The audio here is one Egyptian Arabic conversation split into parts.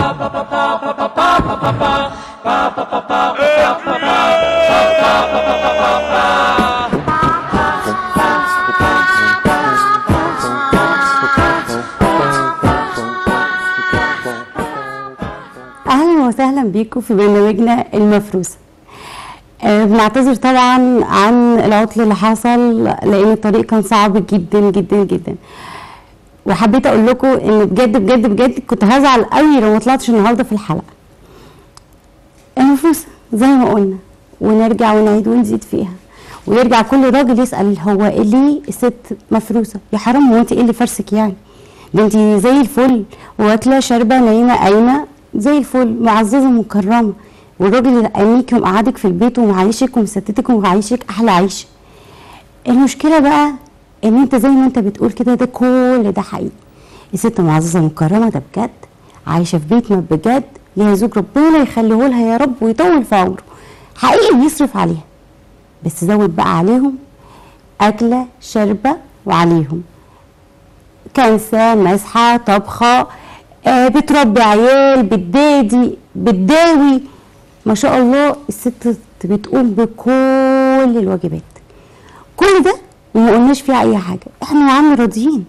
اهلا وسهلا بيكم في برنامجنا المفروسه آه، بنعتذر طبعا عن العطل اللي حصل لان الطريق كان صعب جدا جدا جدا وحبيت اقول لكم ان بجد بجد بجد كنت هزعل قوي لو ما طلعتش النهارده في الحلقه المفروسه زي ما قلنا ونرجع ونعيد ونزيد فيها ويرجع كل راجل يسال هو إيه ليه الست مفروسه يا حرام هو انت ايه اللي فرسك يعني ده انت زي الفل واكله شاربه نايمه قايمه زي الفل معززه مكرمه والراجل اللي قايميكي ومقعدك في البيت ومعيشك ومستتك ومعيشك احلى عيشه المشكله بقى ان انت زي ما انت بتقول كده ده كل ده حقيقي الست معززه مكرمه ده بجد عايشه في بيت ما بجد ليها زوج ربنا يخليه لها يا رب ويطول في عمره حقيقي بيصرف عليها بس زود بقى عليهم اكله شربه وعليهم كنسه مسحه طبخه آه بتربي عيال بتدادي بتداوي ما شاء الله الست بتقوم بكل الواجبات كل ده وما قلناش فيها اي حاجه احنا يا عم راضيين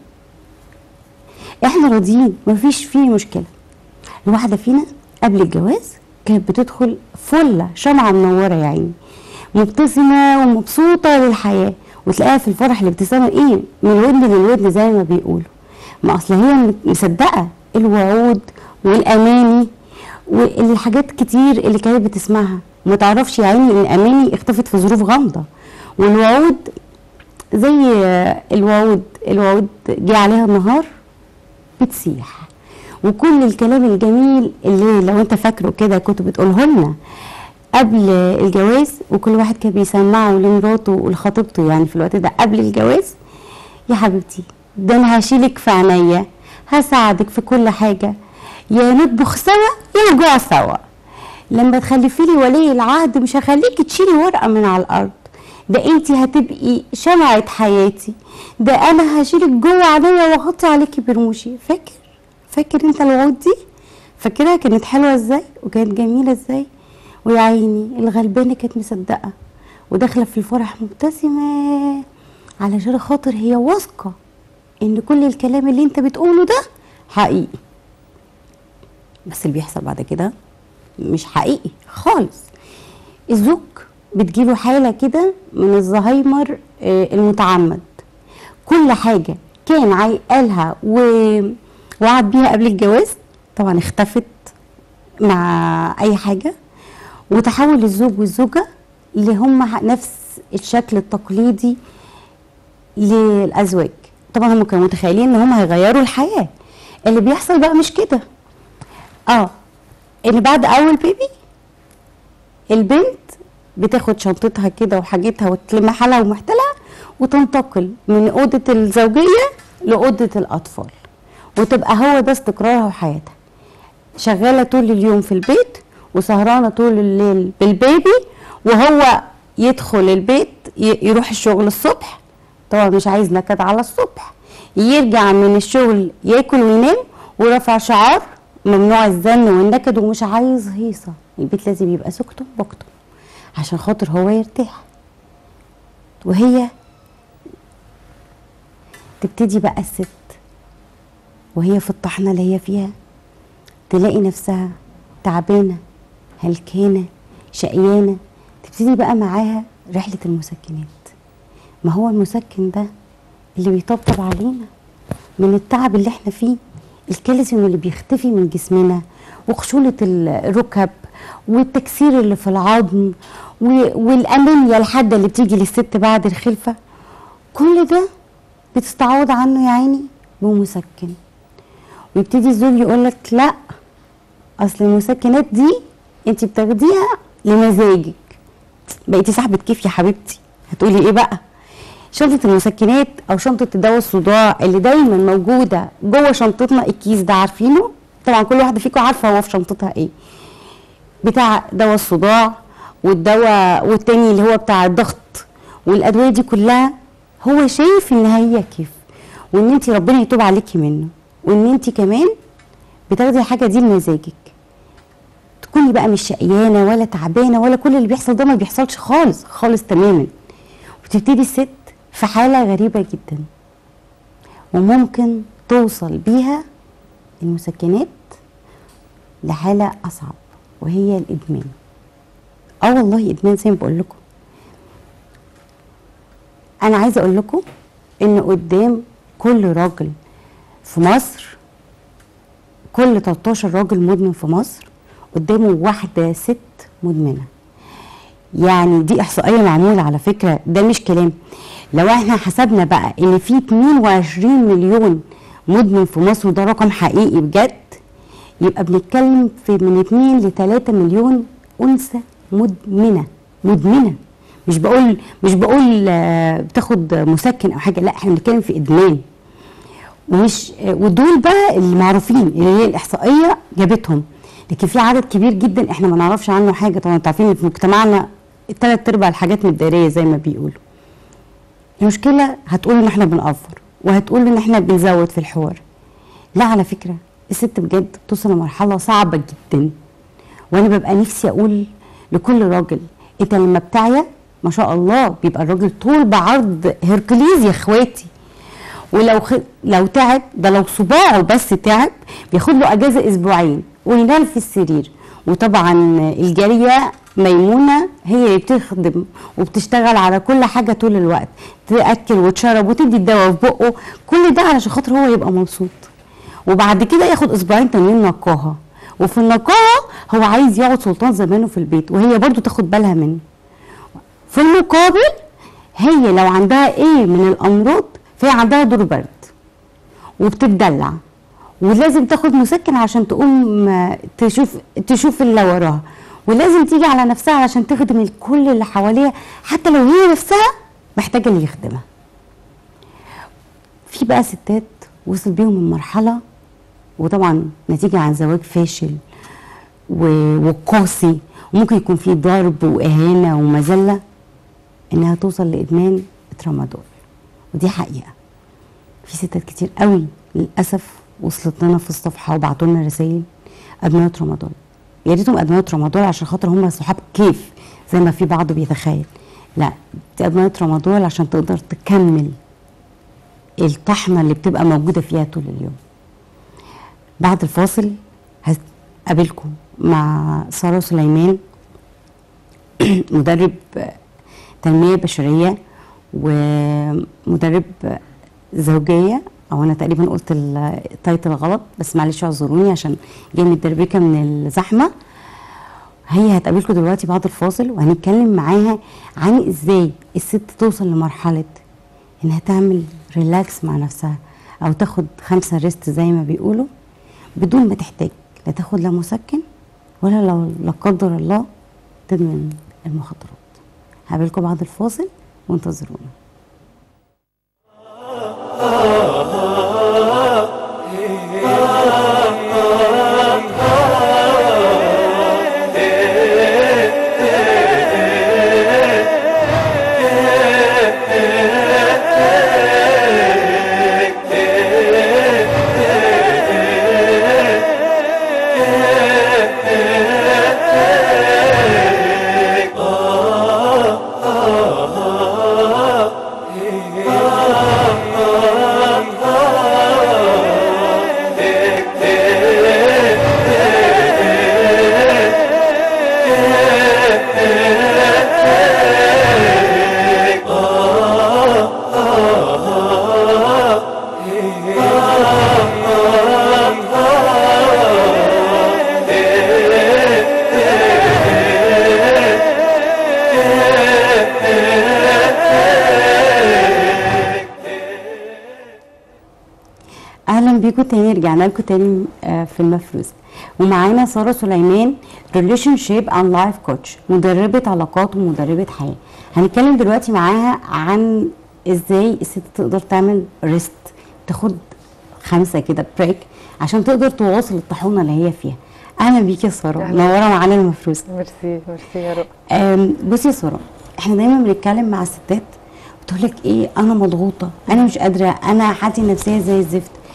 احنا راضيين مفيش فيه مشكله الواحده فينا قبل الجواز كانت بتدخل فله شمعه منوره يا عيني مبتسمه ومبسوطه للحياه وتلاقيها في الفرح الابتسامه ايه من الودن للودن زي ما بيقولوا ما اصل هي مصدقه الوعود والاماني والحاجات كتير اللي كانت بتسمعها ما تعرفش يا عيني ان الاماني اختفت في ظروف غامضه والوعود زي الوعود الوعود جه عليها النهار بتسيح وكل الكلام الجميل اللي لو انت فاكره كده كنت بتقوله لنا قبل الجواز وكل واحد كان بيسمعه لمراته ولخطيبته يعني في الوقت ده قبل الجواز يا حبيبتي ده انا هشيلك في عينيا هساعدك في كل حاجه يا نطبخ سوا يا نجوع سوا لما تخلفي لي ولي العهد مش هخليكي تشيلي ورقه من على الارض ده انت هتبقي شمعة حياتي ده انا هشيلك جوه عينيا واحط عليكي برموشي فاكر فاكر انت الوعود دي فاكرها كانت حلوه ازاي وكانت جميله ازاي ويا عيني الغلبانه كانت مصدقه وداخله في الفرح مبتسمه علشان خاطر هي واثقه ان كل الكلام اللي انت بتقوله ده حقيقي بس اللي بيحصل بعد كده مش حقيقي خالص الزوج بتجيله حاله كده من الزهايمر آه، المتعمد كل حاجه كان عاي- قالها و- وعد بيها قبل الجواز طبعا اختفت مع اي حاجه وتحول الزوج والزوجه اللي هم نفس الشكل التقليدي للازواج طبعا هم كانوا متخيلين ان هم هيغيروا الحياه اللي بيحصل بقى مش كده اه ان بعد اول بيبي البنت بتاخد شنطتها كده وحاجتها وتلم حالها ومحتلها وتنتقل من اوضه الزوجيه لاوضه الاطفال وتبقى هو ده استقرارها وحياتها شغاله طول اليوم في البيت وسهرانه طول الليل بالبيبي وهو يدخل البيت ي- يروح الشغل الصبح طبعا مش عايز نكد على الصبح يرجع من الشغل ياكل وينام ورفع شعار ممنوع الزن والنكد ومش عايز هيصه البيت لازم يبقى سكتم بكتم عشان خاطر هو يرتاح وهي تبتدي بقى الست وهي في الطحنه اللي هي فيها تلاقي نفسها تعبانه هلكانه شقيانه تبتدي بقى معاها رحله المسكنات ما هو المسكن ده اللي بيطبطب علينا من التعب اللي احنا فيه الكالسيوم اللي بيختفي من جسمنا وخشونة الركب والتكسير اللي في العظم و- والأنيميا الحادة اللي بتيجي للست بعد الخلفة كل ده بتستعوض عنه يا عيني بمسكن ويبتدي الزوج يقول لك لا اصل المسكنات دي انت بتاخديها لمزاجك بقيتي صاحبة كيف يا حبيبتي هتقولي ايه بقى شنطة المسكنات او شنطة دواء الصداع اللي دايما موجودة جوه شنطتنا الكيس ده عارفينه طبعا كل واحدة فيكم عارفة هو في شنطتها ايه بتاع دواء الصداع والدواء والتاني اللي هو بتاع الضغط والادويه دي كلها هو شايف ان هي كيف وان انت ربنا يتوب عليكي منه وان انت كمان بتاخدي الحاجه دي لمزاجك تكوني بقى مش شقيانه ولا تعبانه ولا كل اللي بيحصل ده ما بيحصلش خالص خالص تماما وتبتدي الست في حاله غريبه جدا وممكن توصل بيها المسكنات لحاله اصعب وهي الادمان اه والله ادمان زي ما بقول لكم انا عايزه اقول لكم ان قدام كل راجل في مصر كل 13 راجل مدمن في مصر قدامه واحده ست مدمنه يعني دي احصائيه معموله على فكره ده مش كلام لو احنا حسبنا بقى ان في 22 مليون مدمن في مصر وده رقم حقيقي بجد يبقى بنتكلم في من 2 ل 3 مليون انثى مدمنه مدمنه مش بقول مش بقول آه، بتاخد مسكن او حاجه لا احنا بنتكلم في ادمان ومش آه، ودول بقى اللي معروفين اللي هي الاحصائيه جابتهم لكن في عدد كبير جدا احنا ما نعرفش عنه حاجه طبعا انتوا عارفين إن في مجتمعنا الثلاث ارباع الحاجات متداريه زي ما بيقولوا المشكله هتقول ان احنا بنأفر وهتقول ان احنا بنزود في الحوار لا على فكره الست بجد بتوصل لمرحله صعبه جدا وانا ببقى نفسي اقول لكل راجل انت لما بتعيا ما شاء الله بيبقى الراجل طول بعرض هركليز يا اخواتي ولو خ... لو تعب ده لو صباعه بس تعب بياخد له اجازه اسبوعين وينام في السرير وطبعا الجاريه ميمونه هي اللي بتخدم وبتشتغل على كل حاجه طول الوقت تاكل وتشرب وتدي الدواء في بقه كل ده علشان خاطر هو يبقى مبسوط وبعد كده ياخد اسبوعين تانيين نقاهه وفي النقاهه هو عايز يقعد سلطان زمانه في البيت وهي برضو تاخد بالها منه في المقابل هي لو عندها ايه من الامراض فهي عندها دور برد وبتتدلع ولازم تاخد مسكن عشان تقوم آه، تشوف تشوف اللي وراها ولازم تيجي على نفسها عشان تخدم الكل اللي حواليها حتى لو هي نفسها محتاجه اللي يخدمها في بقى ستات وصل بيهم المرحله وطبعا نتيجه عن زواج فاشل و- وقاسي وممكن يكون في ضرب واهانه ومذله انها توصل لادمان الترامادول ودي حقيقه في ستات كتير قوي للاسف وصلت لنا في الصفحه وبعتوا لنا رسائل ادمنوا رمضان يا ريتهم ادمنوا رمضان عشان خاطر هم صحاب كيف زي ما في بعض بيتخيل لا دي ادمنوا رمضان عشان تقدر تكمل الطحنه اللي بتبقى موجوده فيها طول اليوم بعد الفاصل هقابلكم مع ساره سليمان مدرب تنميه بشريه ومدرب زوجيه او انا تقريبا قلت التايتل غلط بس معلش اعذروني عشان جاي متدربكه من الزحمه هي هتقابلكم دلوقتي بعد الفاصل وهنتكلم معاها عن ازاي الست توصل لمرحله انها تعمل ريلاكس مع نفسها او تاخد خمسه ريست زي ما بيقولوا بدون ما تحتاج لا تاخد لا مسكن ولا لو لا قدر الله تدمن المخدرات هقابلكم بعد الفاصل وانتظرونا اهلا بيكم تاني رجعنا لكم تاني آه، في المفروز ومعانا ساره سليمان ريليشن شيب اند لايف كوتش مدربه علاقات ومدربه حياه هنتكلم دلوقتي معاها عن ازاي الست تقدر تعمل ريست تاخد خمسه كده بريك عشان تقدر تواصل الطاحونه اللي هي فيها اهلا بيكي يا ساره أهلا. منوره معانا المفروز ميرسي ميرسي يا رب أم، بصي يا ساره احنا دايما بنتكلم مع الستات بتقول لك ايه انا مضغوطه انا مش قادره انا حالتي النفسيه زي الزفت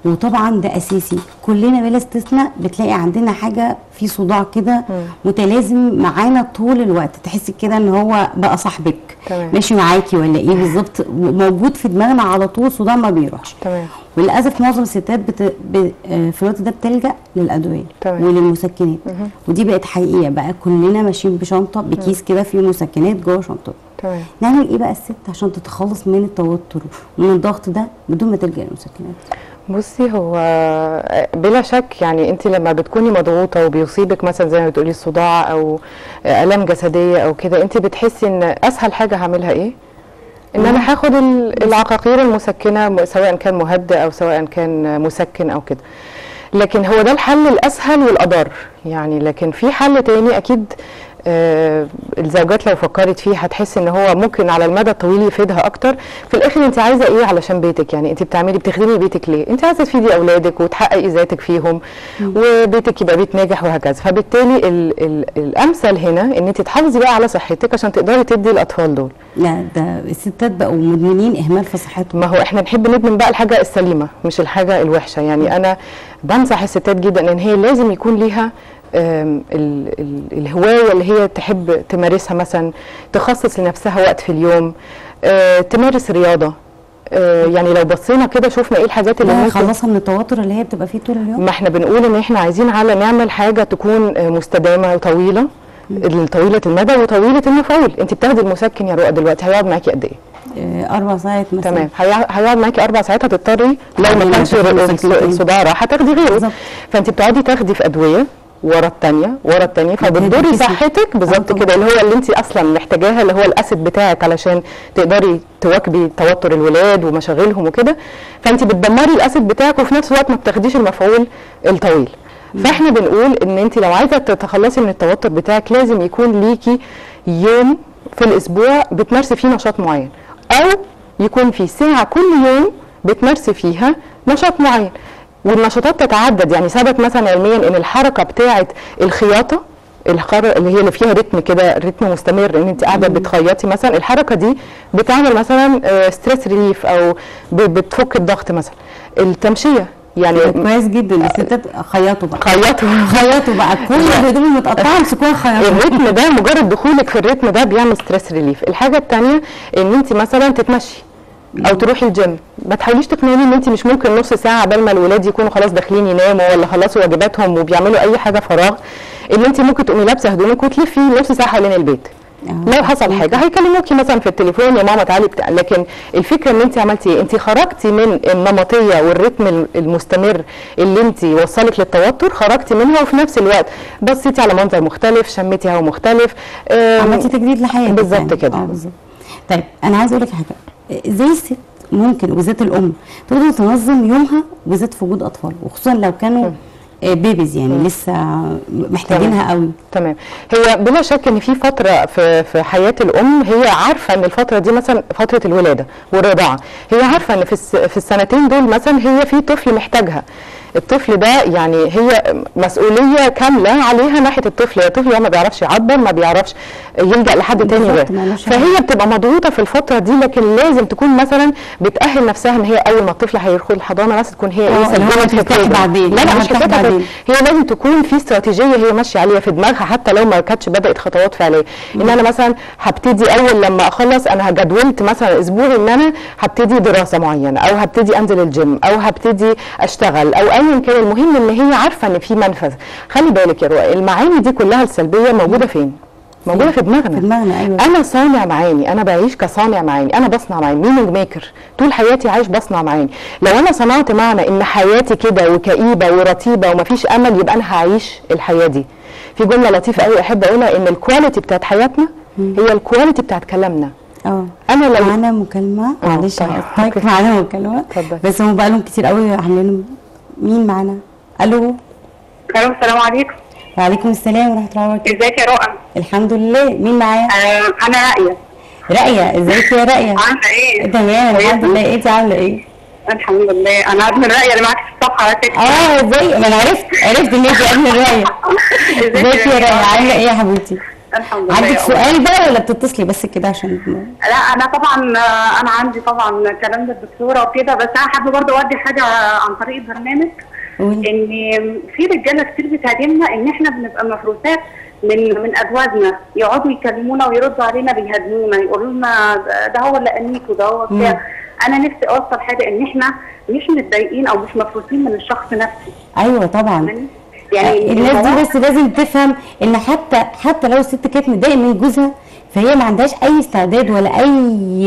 وطبعا ده اساسي كلنا بلا استثناء بتلاقي عندنا حاجه في صداع كده متلازم معانا طول الوقت تحسي كده ان هو بقى صاحبك تمام. ماشي معاكي ولا ايه بالظبط موجود في دماغنا على طول صداع ما بيروحش تمام وللاسف معظم الستات بت... ب... آه، في الوقت ده بتلجا للادويه تمام. وللمسكنات ودي بقت حقيقه بقى كلنا ماشيين بشنطه بكيس كده فيه مسكنات جوه شنطتنا تمام نعمل ايه بقى الست عشان تتخلص من التوتر ومن الضغط ده بدون ما تلجا للمسكنات بصي هو بلا شك يعني انت لما بتكوني مضغوطه وبيصيبك مثلا زي ما بتقولي صداع او الام جسديه او كده انت بتحسي ان اسهل حاجه هعملها ايه ان انا هاخد ال- العقاقير المسكنه م- سواء كان مهدئ او سواء كان مسكن او كده لكن هو ده الحل الاسهل والادار يعني لكن في حل تاني اكيد آه الزوجات لو فكرت فيه هتحس ان هو ممكن على المدى الطويل يفيدها اكتر في الاخر انت عايزه ايه علشان بيتك يعني انت بتعملي بتخدمي بيتك ليه انت عايزه تفيدي اولادك وتحققي ذاتك فيهم وبيتك يبقى بيت ناجح وهكذا فبالتالي ال ال الامثل هنا ان انت تحافظي بقى على صحتك عشان تقدري تدي الاطفال دول لا ده الستات بقوا مدمنين اهمال في صحتهم ما هو احنا نحب ندمن بقى الحاجه السليمه مش الحاجه الوحشه يعني انا بنصح الستات جدا ان هي لازم يكون ليها آم، ال- ال- الهوايه اللي هي تحب تمارسها مثلا تخصص لنفسها وقت في اليوم آه، تمارس رياضه آه، يعني لو بصينا كده شفنا ايه الحاجات اللي ده ممكن يخلصها من التوتر اللي هي بتبقى فيه طول اليوم ما احنا بنقول ان احنا عايزين على نعمل حاجه تكون آه، مستدامه وطويله طويله المدى وطويله المفعول انت بتاخدي المسكن يا رؤى دلوقتي هيقعد معاكي قد ايه آه، اربع ساعات مثلا تمام هيع- هيقعد معاكي اربع ساعات هتضطري لو ما بعدين كانش هتاخدي الص- مسكنتين. الصداع راح هتاخدي غيره بالظبط. فانت بتقعدي تاخدي في ادويه ورا الثانيه ورا الثانيه فبتضري جسمك. صحتك بالظبط طبعا. كده اللي هو اللي انت اصلا محتاجاها اللي هو الاسيد بتاعك علشان تقدري تواكبي توتر الولاد ومشاغلهم وكده فانت بتدمري الاسيد بتاعك وفي نفس الوقت ما بتاخديش المفعول الطويل فاحنا بنقول ان انت لو عايزه تتخلصي من التوتر بتاعك لازم يكون ليكي يوم في الاسبوع بتمارسي فيه نشاط معين او يكون في ساعه كل يوم بتمارسي فيها نشاط معين والنشاطات تتعدد يعني ثبت مثلا علميا ان الحركه بتاعه الخياطه الحركه اللي هي اللي فيها رتم كده رتم مستمر ان انت قاعده بتخيطي مثلا الحركه دي بتعمل مثلا ستريس ريليف او ب- بتفك الضغط مثلا التمشيه يعني كويس جدا الستات خيطوا بقى خيطوا خيطوا بقى كل الهدوم المتقطعه امسكوها خيطوا الريتم ده مجرد دخولك في الريتم ده بيعمل ستريس ريليف الحاجه الثانيه ان انت مثلا تتمشي او تروحي الجيم ما تحاوليش تقنعيني ان انت مش ممكن نص ساعه قبل ما الولاد يكونوا خلاص داخلين يناموا ولا خلصوا واجباتهم وبيعملوا اي حاجه فراغ ان انت ممكن تقومي لابسه هدومك وتلفي نص ساعه حوالين البيت آه. لو حصل حاجه هيكلموكي مثلا في التليفون يا ماما تعالي بتاع لكن الفكره ان انت عملتي ايه انت خرجتي من النمطيه والريتم المستمر اللي انت وصلك للتوتر خرجتي منها وفي نفس الوقت بصيتي على منظر مختلف شميتي هوا مختلف آم، عملتي تجديد لحياتك بالظبط يعني. كده. اه بالظبط طيب انا عايزه اقول لك حاجه ازاي الست ممكن وبالذات الام تقدر تنظم يومها بالذات في وجود اطفال وخصوصا لو كانوا آه، بيبيز يعني لسه محتاجينها قوي تمام هي بلا شك ان في فتره في في حياه الام هي عارفه ان الفتره دي مثلا فتره الولاده والرضاعه هي عارفه ان في الس- في السنتين دول مثلا هي في طفل محتاجها الطفل ده يعني هي مسؤوليه كامله عليها ناحيه الطفل الطفل هو ما بيعرفش يعبر ما بيعرفش يلجا لحد تاني بالظبط، غير مالوش فهي بتبقى مضغوطه في الفتره دي لكن لازم تكون مثلا بتاهل نفسها ان هي اول ما الطفل هيدخل الحضانه مثلا تكون هي اه، ايه اللي هو سجلت في ترتاح البروجرام. بعدين، لا لا اللي هو مش ترتاح هترتاح بعدين. هي لازم تكون في استراتيجيه هي ماشيه عليها في دماغها حتى لو ما كانتش بدات خطوات فعليه ان انا مثلا هبتدي اول لما اخلص انا جدولت مثلا اسبوعي ان انا هبتدي دراسه معينه او هبتدي انزل الجيم او هبتدي اشتغل او ايا كان المهم ان هي عارفه ان في منفذ خلي بالك يا رؤى المعاني دي كلها السلبيه موجوده فين موجوده في دماغنا في دماغنا ايوه انا صانع معاني انا بعيش كصانع معاني انا بصنع معاني مينينج ميكر طول حياتي عايش بصنع معاني لو انا صنعت معنى ان حياتي كده وكئيبه ورتيبه ومفيش امل يبقى انا هعيش الحياه دي في جمله لطيفه قوي احب اقولها ان الكواليتي بتاعت حياتنا هي الكواليتي بتاعت كلامنا اه انا لو معانا مكالمه اه، معلش طيب. هقطعك اوكي. معانا مكالمه اتفضل. بس هم بقالهم كتير قوي عاملين مين معانا الو الو السلام عليكم وعليكم السلام ورحمه الله وبركاته ازيك يا رؤى الحمد لله مين معايا آه انا رأية رأية ازيك يا رأية عامله ايه تمام الحمد كويسة؟ لله انت عامله ايه الحمد لله انا ابن رأية اللي معاك في الصفحه على فكره اه ازاي ما انا عرفت عرفت ان انت ابن الرأية ازيك يا رأية عامله ايه يا حبيبتي الحمد لله عندك يا أم. سؤال بقى ولا بتتصلي بس كده عشان لا انا طبعا آه، انا عندي طبعا كلام للدكتوره وكده بس انا حابه برضه اودي حاجه عن طريق البرنامج قولي. ان في رجاله كتير بتهاجمنا ان احنا بنبقى مفروسات من من ازواجنا يقعدوا يكلمونا ويردوا علينا بيهاجمونا يقولوا لنا ده- ده هو اللي انيك وده هو بتاع انا نفسي اوصل حاجه ان احنا مش متضايقين او مش مفروسين من الشخص نفسه ايوه طبعا يعني الناس الموضوع- دي بس لازم تفهم ان حتى حتى لو الست كانت متضايقه من جوزها فهي ما عندهاش اي استعداد ولا اي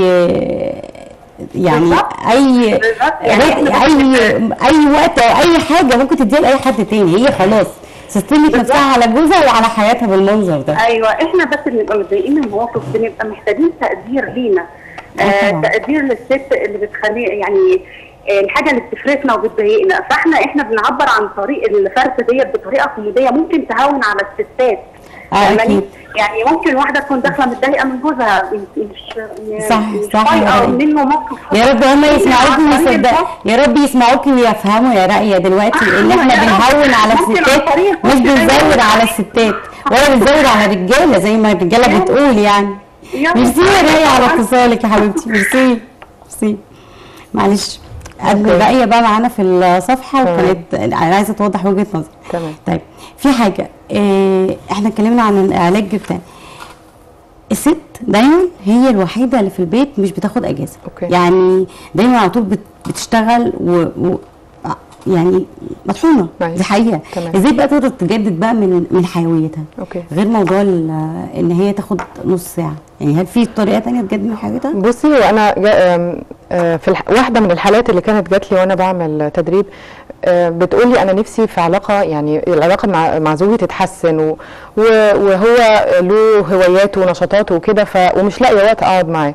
يعني بالظبط. اي بالظبط. يعني اي اي وقت او اي حاجه ممكن تديها لاي حد تاني هي خلاص سستمت نفسها على جوزها وعلى حياتها بالمنظر ده ايوه احنا بس بنبقى متضايقين من المواقف بنبقى محتاجين تقدير لينا آه آه طبعا. تقدير للست اللي بتخلي يعني آه، الحاجه اللي بتفرقنا وبتضايقنا فاحنا احنا بنعبر عن طريق الفرق ديت بطريقه كوميديه ممكن تهون على الستات آه، فاهماني؟ أكيد. يعني ممكن واحده تكون داخله متضايقه من جوزها مش مش صح، مش صح، يا طايقه رأي. منه موقف يا رب هم يسمعوكي عن طريق ويصدق الفصل. يا رب يسمعوكي ويفهموا يا راقية دلوقتي ان احنا يا رب. بنهون على ممكن عن الستات طريق مش الفصل بنزود زي ما على قلت. الستات ولا بنزود على الرجالة زي ما الرجالة يلا. بتقول يعني يلا. ميرسي يا راقية على اتصالك يا حبيبتي ميرسي ميرسي معلش قبل الباقية بقى معانا في الصفحة وكانت انا عايزة توضح وجهة نظري تمام. طيب في حاجة إيه احنا اتكلمنا عن العلاج بتاع الست دايما هي الوحيده اللي في البيت مش بتاخد اجازه أوكي. يعني دايما على طول بت- بتشتغل و, و يعني مطحونه أيوة. دي حقيقه تمام. ازاي بقى تقدر تجدد بقى من من حيويتها أوكي. غير موضوع ال- ان هي تاخد نص ساعه يعني هل في طريقه تانية تجدد من حيويتها بصي هو انا جا آم، آه، في الح... واحده من الحالات اللي كانت جات لي وانا بعمل تدريب آه، بتقول لي انا نفسي في علاقه يعني العلاقه مع مع زوجي تتحسن و... و... وهو له هواياته ونشاطاته وكده ف... ومش لاقيه وقت اقعد معاه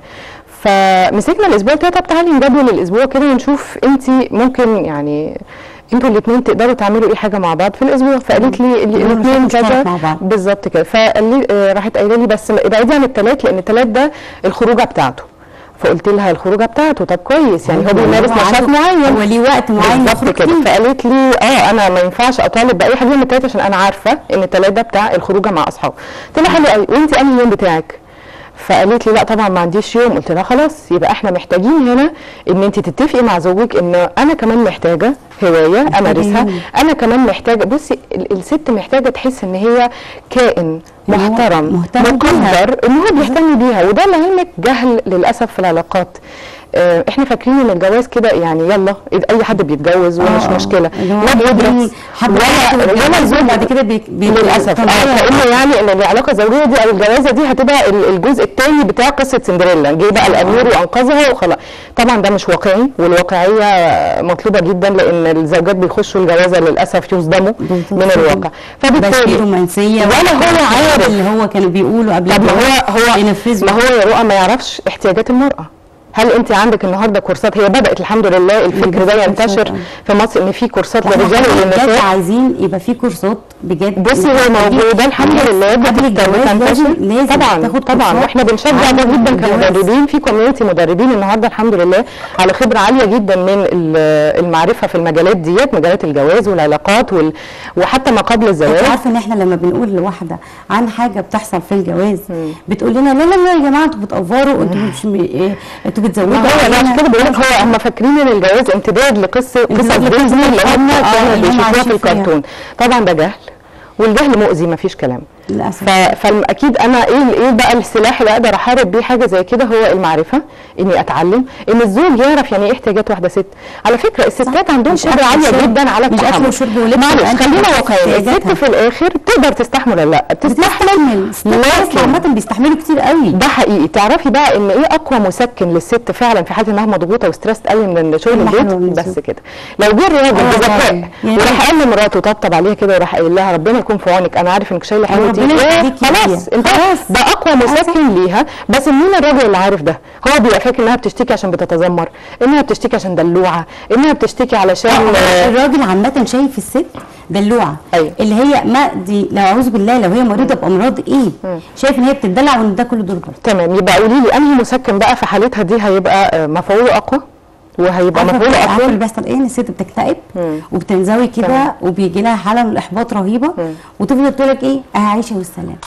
فمسكنا الاسبوع ده طب تعالي نجدول الاسبوع كده ونشوف انت ممكن يعني انتوا الاثنين تقدروا تعملوا ايه حاجه مع بعض في الاسبوع فقالت لي نعمل الاثنين مشترك كذا مع بعض. بالظبط كده فقال لي آه، راحت قايله لي بس ابعدي عن الثلاث لان الثلاث ده الخروجه بتاعته فقلت لها الخروجه بتاعته طب كويس يعني هو بيمارس هو نشاط عنده- معين هو ليه وقت معين بالظبط يخرج كده فيه. فقالت لي اه انا ما ينفعش اطالب باي حاجه من الثلاثه عشان انا عارفه ان الثلاث ده بتاع الخروجه مع اصحابه قلت لها حلو قوي وانت انهي يوم بتاعك فقالت لي لا طبعا ما عنديش يوم قلت لها خلاص يبقى احنا محتاجين هنا ان انت تتفقي مع زوجك ان انا كمان محتاجه هوايه امارسها يوم. انا كمان محتاجه بصي ال- الست محتاجه تحس ان هي كائن إن هو محترم مهتم بيها. مقدر ان هو بيهتم بيها وده اللي علمك جهل للاسف في العلاقات آه، احنا فاكرين ان الجواز كده يعني يلا اي حد بيتجوز ومش آه، مشكله اللي هو لا بيدرس بيدرس حب ولا ولا الزوج بعد كده بي بي للاسف اه لانه يعني ان العلاقه الزوجيه دي او الجوازه دي هتبقى ال- الجزء الثاني بتاع قصه سندريلا جه بقى الامير وانقذها وخلاص طبعا ده مش واقعي والواقعيه مطلوبه جدا لان الزوجات بيخشوا الجوازه للاسف يصدموا من الواقع بس في فبالتالي رومانسيه ولا هو عارف. اللي هو كانوا بيقولوا قبل طب ما الجواز هو هو ينفذوا ما هو يا رؤى ما يعرفش احتياجات المراه هل انت عندك النهارده كورسات هي بدات الحمد لله الفكر يبقى ده في ينتشر كورسات، في مصر ان في كورسات احنا للرجال بجد وللنساء عايزين يبقى في كورسات بجد بصي هو موجوده الحمد لله قبل بتست- الجواز بتنتشر لازم لازم طبعا تاخد طبعا كورسات واحنا بنشجع عن ده جدا الجواز. كمدربين في كوميونتي مدربين النهارده الحمد لله على خبره عاليه جدا من ال- المعرفه في المجالات ديت مجالات الجواز والعلاقات وال... وحتى ما قبل انت الزواج عارفه ان احنا لما بنقول لواحده عن حاجه بتحصل في الجواز بتقول لنا لا لا لا يا جماعه انتوا بتأفوروا انتوا مش م- إيه، انتوا بتزودوا ما هو انا علينا. عشان كده بقول لك هو هم فاكرين ان الجواز امتداد لقصه قصص امتداد لقصة ديزني اللي هم آه، كانوا اللي هم بيشوفوها في عايشين فيها. الكرتون طبعا ده جهل والجهل مؤذي مفيش كلام للاسف ف... فاكيد انا ايه ايه بقى السلاح اللي اقدر احارب بيه حاجه زي كده هو المعرفه اني اتعلم ان الزوج يعرف يعني ايه احتياجات واحده ست على فكره الستات عندهم مش قدره أكل عاليه وشرب. جدا على مش أكل التحمل وشرب ولبس معلش وأنت خلينا بتعرف واقعيين الست احتياجاتها. في الاخر تقدر تستحمل ولا لا بتستحمل الستات لكن- عامه بيستحملوا كتير قوي ده حقيقي تعرفي بقى ان ايه اقوى مسكن للست فعلا في حاله انها مضغوطه وستريس قوي من شغل كلمة البيت حلوة من بس الزوج. كده لو جه الراجل آه بذكاء والله. يعني وراح قال لمراته طبطب عليها كده وراح قايل لها ربنا يكون في عونك انا عارف انك شايله حلوتي ربنا إيه؟ يخليكي خلاص ليا. انت خلاص. ده اقوى مسكن ليها بس مين الراجل اللي عارف ده هو بيبقى فاكر انها بتشتكي عشان بتتذمر انها بتشتكي عشان دلوعه انها بتشتكي علشان آه، الراجل عامة شايف الست دلوعة أيوة. اللي هي ما دي لو اعوذ بالله لو هي مريضة بأمراض ايه شايف ان هي بتدلع وان ده كله دور برضه تمام يبقى قولي لي انهي مسكن بقى في حالتها دي هيبقى آه، مفعوله اقوى وهيبقى عارفة مفعوله عارفة اقوى اللي بيحصل ايه ان الست بتكتئب وبتنزوي كده تمام. وبيجي لها حالة من الإحباط رهيبة وتفضل تقول لك ايه اه عايشة والسلام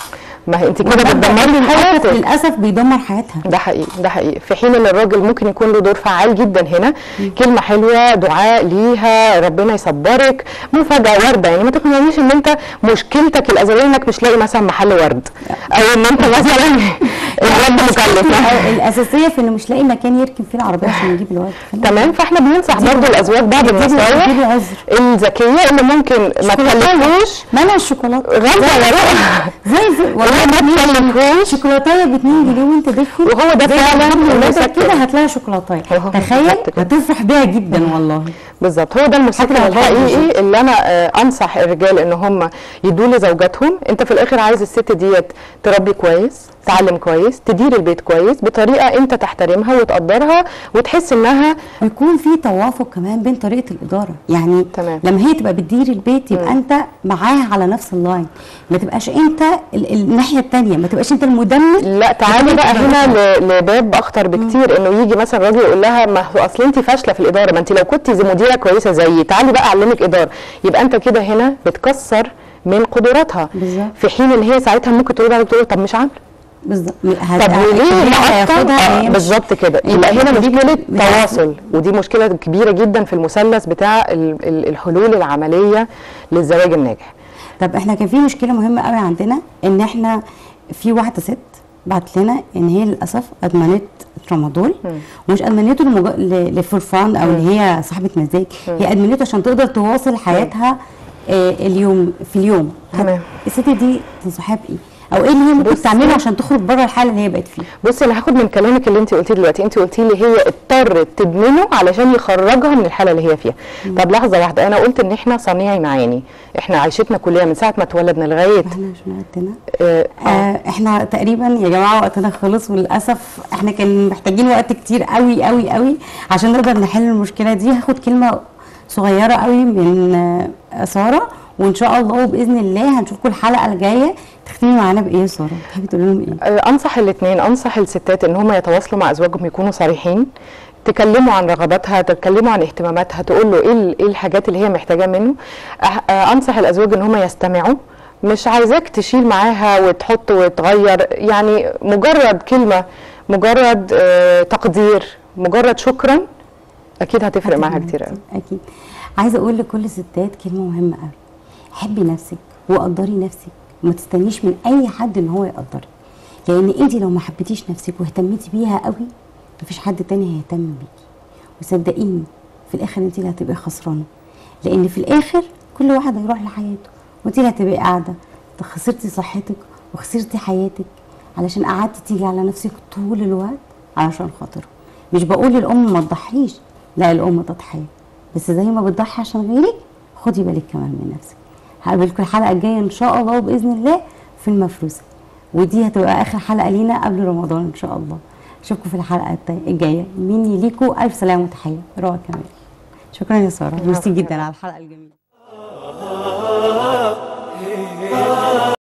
ما هي انت كده والمبدأ بتدمري للأسف حياتك للاسف بيدمر حياتها ده حقيقي ده حقيقي في حين ان الراجل ممكن يكون له دور فعال جدا هنا كلمه حلوه دعاء ليها ربنا يصبرك مفاجاه ورده يعني ما تقنعنيش ان انت مشكلتك الازليه انك مش لاقي مثلا محل ورد او ان انت مثلا الورد مكلف الاساسيه في انه مش لاقي مكان يركن فيه العربيه عشان يجيب الورد تمام فاحنا بننصح برضو الازواج بعض دي- دي- النصايح دي عذر. الذكيه اللي ممكن ما شوكولاتة. تكلفوش مالها الشوكولاته غلطه ولا زي زي والله ما تكلفوش شوكولاتايه ب 2 جنيه وانت داخل وهو ده زي فعلا ما اللي الناس مسكن. كده هتلاقي شوكولاتايه أهو، تخيل بالظبط كده. هتفرح بيها جدا والله بالظبط هو ده المسكن حتى لو الحقيقي برضه اللي انا آه، انصح الرجال ان هم يدوا لزوجاتهم انت في الاخر عايز الست ديت تربي كويس تعلم كويس تدير البيت كويس بطريقه انت تحترمها وتقدرها وتحس انها ويكون في توافق كمان بين طريقه الاداره يعني تمام. لما هي تبقى بتدير البيت يبقى انت معاها على نفس اللاين ما تبقاش انت ال- الناحيه الثانيه ما تبقاش انت المدمر لا تعالي بقى هنا ل- لباب اخطر بكتير انه يجي مثلا راجل يقول لها ما هو اصل انت فاشله في الاداره ما انت لو كنت زي مديره كويسه زيي تعالي بقى اعلمك اداره يبقى انت كده هنا بتكسر من قدراتها بالظبط. في حين ان هي ساعتها ممكن تقول بعد تقول طب مش عامله بالظبط طب وليه هياخدها آه، هي مش- بالظبط كده يبقى هنا مشكله تواصل ودي مشكله كبيره جدا في المثلث بتاع ال- ال- الحلول العمليه للزواج الناجح طب احنا كان في مشكله مهمه قوي عندنا ان احنا في واحده ست بعت لنا ان هي للاسف ادمنت ترامادول ومش ادمنته لمج... ل- لفرفان او ان هي صاحبه مزاج هي ادمنته عشان تقدر تواصل حياتها آه اليوم في اليوم تمام. الست دي تنصحها بايه او ايه اللي هي ممكن بصي. تعمله عشان تخرج بره الحاله اللي هي بقت فيها بصي انا هاخد من كلامك اللي انت قلتيه دلوقتي انت قلتي لي هي اضطرت تدمنه علشان يخرجها من الحاله اللي هي فيها طب لحظه واحده انا قلت ان احنا صنيعي معاني احنا عيشتنا كلها من ساعه ما اتولدنا لغايه احنا مش وقتنا آه آه آه احنا تقريبا يا جماعه وقتنا خلص وللاسف احنا كان محتاجين وقت كتير قوي قوي قوي عشان نقدر نحل المشكله دي هاخد كلمه صغيره قوي من آه ساره وان شاء الله وباذن الله هنشوفكم الحلقه الجايه تختمي معانا بايه يا ساره تحبي تقولي لهم ايه آه، انصح الاثنين انصح الستات ان هم يتواصلوا مع ازواجهم يكونوا صريحين تكلموا عن رغباتها تتكلموا عن اهتماماتها تقول له ايه ال- ايه الحاجات اللي هي محتاجاه منه أه- آه، انصح الازواج ان هم يستمعوا مش عايزاك تشيل معاها وتحط وتغير يعني مجرد كلمه مجرد آه، تقدير مجرد شكرا اكيد هتفرق معاها كتير قوي اكيد عايزه اقول لكل الستات كلمه مهمه قوي حبي نفسك وقدري نفسك وما تستنيش من اي حد ان هو يقدرك لان انت لو ما حبيتيش نفسك واهتميتي بيها قوي مفيش حد تاني هيهتم بيكي وصدقيني في الاخر انت اللي هتبقي خسرانه لان في الاخر كل واحد هيروح لحياته وانت اللي هتبقي قاعده خسرتي صحتك وخسرتي حياتك علشان قعدتي تيجي على نفسك طول الوقت علشان خاطره مش بقول للام ما تضحيش لا الام تضحيه بس زي ما بتضحي عشان غيرك خدي بالك كمان من نفسك هقابلكم الحلقه الجايه ان شاء الله وباذن الله في المفروسه ودي هتبقى اخر حلقه لينا قبل رمضان ان شاء الله اشوفكم في الحلقه التا- الجايه مني ليكم الف سلامه وتحيه روعه كمان شكرا يا ساره ميرسي جدا على الحلقه الجميله